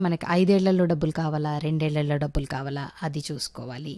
మనకి ఐదేళ్లలో డబ్బులు కావాలా రెండేళ్లలో డబ్బులు కావాలా అది చూసుకోవాలి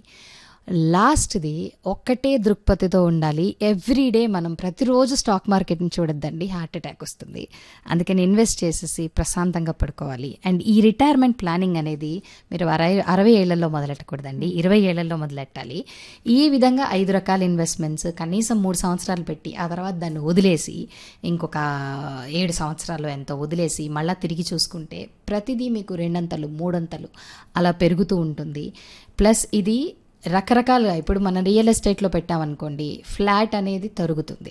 లాస్ట్ది ఒక్కటే దృక్పథితో ఉండాలి ఎవ్రీడే మనం ప్రతిరోజు స్టాక్ మార్కెట్ని చూడొద్దండి హార్ట్ అటాక్ వస్తుంది అందుకని ఇన్వెస్ట్ చేసేసి ప్రశాంతంగా పడుకోవాలి అండ్ ఈ రిటైర్మెంట్ ప్లానింగ్ అనేది మీరు అరవై అరవై ఏళ్లలో మొదలెట్టకూడదండి ఇరవై ఏళ్లలో మొదలెట్టాలి ఈ విధంగా ఐదు రకాల ఇన్వెస్ట్మెంట్స్ కనీసం మూడు సంవత్సరాలు పెట్టి ఆ తర్వాత దాన్ని వదిలేసి ఇంకొక ఏడు సంవత్సరాలు ఎంతో వదిలేసి మళ్ళీ తిరిగి చూసుకుంటే ప్రతిదీ మీకు రెండంతలు మూడంతలు అలా పెరుగుతూ ఉంటుంది ప్లస్ ఇది రకరకాలుగా ఇప్పుడు మనం రియల్ ఎస్టేట్లో పెట్టామనుకోండి ఫ్లాట్ అనేది తరుగుతుంది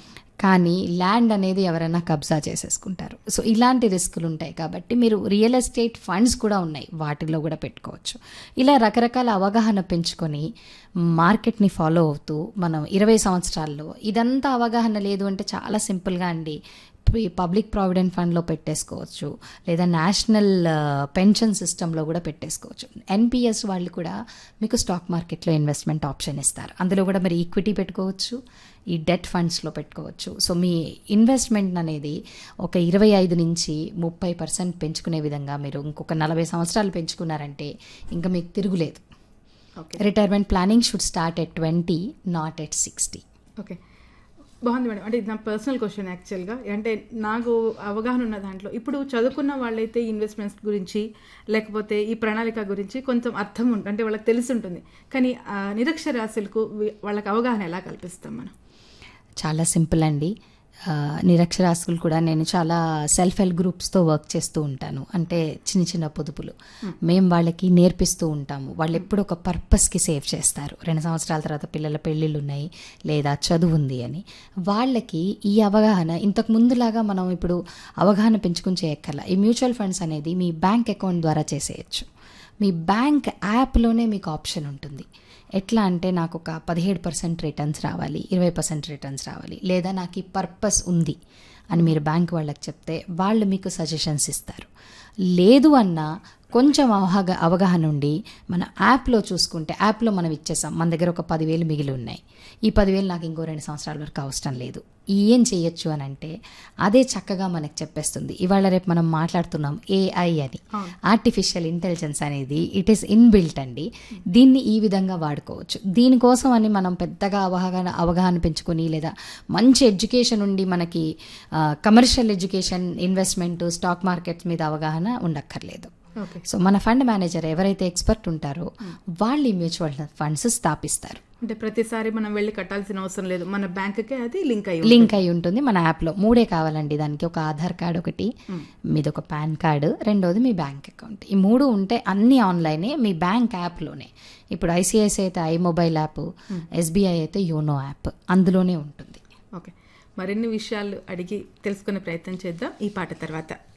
కానీ ల్యాండ్ అనేది ఎవరైనా కబ్జా చేసేసుకుంటారు సో ఇలాంటి రిస్కులు ఉంటాయి కాబట్టి మీరు రియల్ ఎస్టేట్ ఫండ్స్ కూడా ఉన్నాయి వాటిల్లో కూడా పెట్టుకోవచ్చు ఇలా రకరకాల అవగాహన పెంచుకొని మార్కెట్ని ఫాలో అవుతూ మనం ఇరవై సంవత్సరాల్లో ఇదంతా అవగాహన లేదు అంటే చాలా సింపుల్గా అండి ఈ పబ్లిక్ ప్రావిడెంట్ ఫండ్లో పెట్టేసుకోవచ్చు లేదా నేషనల్ పెన్షన్ సిస్టంలో కూడా పెట్టేసుకోవచ్చు ఎన్పిఎస్ వాళ్ళు కూడా మీకు స్టాక్ మార్కెట్లో ఇన్వెస్ట్మెంట్ ఆప్షన్ ఇస్తారు అందులో కూడా మీరు ఈక్విటీ పెట్టుకోవచ్చు ఈ డెట్ ఫండ్స్లో పెట్టుకోవచ్చు సో మీ ఇన్వెస్ట్మెంట్ అనేది ఒక ఇరవై ఐదు నుంచి ముప్పై పర్సెంట్ పెంచుకునే విధంగా మీరు ఇంకొక నలభై సంవత్సరాలు పెంచుకున్నారంటే ఇంకా మీకు తిరుగులేదు okay retirement planning should start at twenty not at sixty okay బాగుంది మేడం అంటే ఇది నా పర్సనల్ క్వశ్చన్ యాక్చువల్గా అంటే నాకు అవగాహన ఉన్న దాంట్లో ఇప్పుడు చదువుకున్న వాళ్ళైతే ఇన్వెస్ట్మెంట్స్ గురించి లేకపోతే ఈ ప్రణాళిక గురించి కొంచెం అర్థం ఉంటుంది అంటే వాళ్ళకి తెలిసి ఉంటుంది కానీ ఆ నిరక్షరాస్యులకు వీ- వాళ్ళకి అవగాహన ఎలా కల్పిస్తాం మనం చాలా సింపుల్ అండి ఆ, నిరక్షరాస్యులు కూడా నేను చాలా సెల్ఫ్ హెల్ప్ గ్రూప్స్తో వర్క్ చేస్తూ ఉంటాను అంటే చిన్న చిన్న పొదుపులు మేము వాళ్ళకి నేర్పిస్తూ ఉంటాము వాళ్ళు ఎప్పుడు ఒక పర్పస్కి సేవ్ చేస్తారు రెండు సంవత్సరాల తర్వాత పిల్లల పెళ్ళిళ్ళు ఉన్నాయి లేదా చదువు ఉంది అని వాళ్ళకి ఈ అవగాహన ఇంతకు ముందులాగా మనం ఇప్పుడు అవగాహన పెంచుకుని చేయక్కర్ల ఈ మ్యూచువల్ ఫండ్స్ అనేది మీ బ్యాంక్ అకౌంట్ ద్వారా చేసేయచ్చు మీ బ్యాంక్ యాప్లోనే మీకు ఆప్షన్ ఉంటుంది ఎట్లా అంటే నాకు ఒక పదిహేడు పర్సెంట్ రిటర్న్స్ రావాలి ఇరవై పర్సెంట్ రిటర్న్స్ రావాలి లేదా నాకు ఈ పర్పస్ ఉంది అని మీరు బ్యాంక్ వాళ్ళకి చెప్తే వాళ్ళు మీకు సజెషన్స్ ఇస్తారు లేదు అన్నా కొంచెం అవగాహ అవగాహన ఉండి మన యాప్లో చూసుకుంటే యాప్లో మనం ఇచ్చేసాం మన దగ్గర ఒక పదివేలు మిగిలి ఉన్నాయి ఈ పదివేలు నాకు ఇంకో రెండు సంవత్సరాల వరకు అవసరం లేదు ఏం చేయొచ్చు అని అంటే అదే చక్కగా మనకు చెప్పేస్తుంది ఇవాళ రేపు మనం మాట్లాడుతున్నాం ఏఐ అని ఆర్టిఫిషియల్ ఇంటెలిజెన్స్ అనేది ఇట్ ఈస్ ఇన్బిల్ట్ అండి దీన్ని ఈ విధంగా వాడుకోవచ్చు దీనికోసం అని మనం పెద్దగా అవగాహన అవగాహన పెంచుకొని లేదా మంచి ఎడ్యుకేషన్ ఉండి మనకి commercial education investment stock markets మీద అవగాహన ఉండక్కర్లేదు ఓకే సో మన ఫండ్ మేనేజర్ ఎవరైతే ఎక్స్పర్ట్ ఉంటారో వాళ్ళు ఈ మ్యూచువల్ ఫండ్స్ స్థాపిస్తారు అంటే ప్రతిసారి మనం వెళ్ళి కట్టాల్సిన అవసరం లేదు మన బ్యాంక్కే అది లింక్ అయ్యి లింక్ అయి ఉంటుంది మన యాప్లో మూడే కావాలండి దానికి ఒక ఆధార్ కార్డ్ ఒకటి మీది ఒక పాన్ కార్డు రెండోది మీ బ్యాంక్ అకౌంట్ ఈ మూడు ఉంటే అన్ని ఆన్లైనే మీ బ్యాంక్ యాప్లోనే ఇప్పుడు ఐసిఐసిఐ అయితే ఐ మొబైల్ యాప్ ఎస్బీఐ అయితే యోనో యాప్ అందులోనే ఉంటుంది ఓకే మరిన్ని విషయాలు అడిగి తెలుసుకునే ప్రయత్నం చేద్దాం ఈ పాట తర్వాత